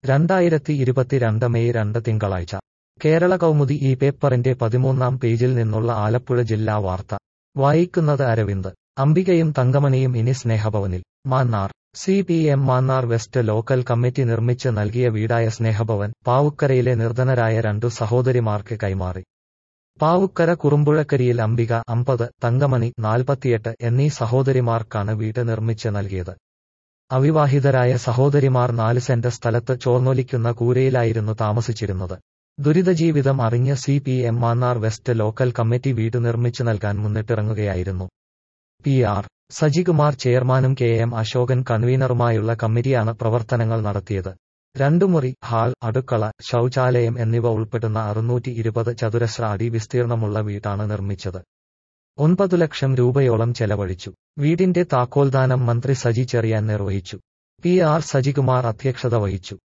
രണ്ടായിരത്തി ഇരുപത്തിരണ്ട് മെയ് രണ്ട് തിങ്കളാഴ്ച കേരള കൗമുദി ഈ പേപ്പറിന്റെ പതിമൂന്നാം പേജിൽ നിന്നുള്ള ആലപ്പുഴ ജില്ലാ വാർത്ത വായിക്കുന്നത് അരവിന്ദ് അംബികയും തങ്കമണിയും ഇനി സ്നേഹഭവനിൽ Mannar C P M Mannar west local committee നിർമ്മിച്ച് നൽകിയ വീടായ സ്നേഹഭവൻ പാവുക്കരയിലെ നിർധനരായ രണ്ടു സഹോദരിമാർക്ക് കൈമാറി പാവുക്കര കുറുമ്പുഴക്കരിയിൽ അംബിക അമ്പത് തങ്കമണി നാൽപ്പത്തിയെട്ട് എന്നീ സഹോദരിമാർക്കാണ് വീട് നിർമ്മിച്ച് നൽകിയത് അവിവാഹിതരായ സഹോദരിമാർ നാല് സെന്റ് സ്ഥലത്ത് ചോർന്നൊലിക്കുന്ന കൂരയിലായിരുന്നു താമസിച്ചിരുന്നത് ദുരിതജീവിതം അറിഞ്ഞ C P M Mannar west local committee വീട് നിർമ്മിച്ചു നൽകാൻ മുന്നിട്ടിറങ്ങുകയായിരുന്നു പി ആർ സജികുമാർ ചെയർമാനും കെ എം അശോകൻ കൺവീനറുമായുള്ള കമ്മിറ്റിയാണ് പ്രവർത്തനങ്ങൾ നടത്തിയത് രണ്ടു മുറി ഹാൾ അടുക്കള ശൗചാലയം എന്നിവ ഉൾപ്പെടുന്ന അറുന്നൂറ്റി ഇരുപത് ചതുരശ്ര അടി വിസ്തീർണമുള്ള വീടാണ് നിർമ്മിച്ചത് ഒൻപതു ലക്ഷം രൂപയോളം ചെലവഴിച്ചു വീടിന്റെ താക്കോൽദാനം മന്ത്രി സജി ചെറിയാൻ നിർവഹിച്ചു പി ആർ സജികുമാർ അധ്യക്ഷത വഹിച്ചു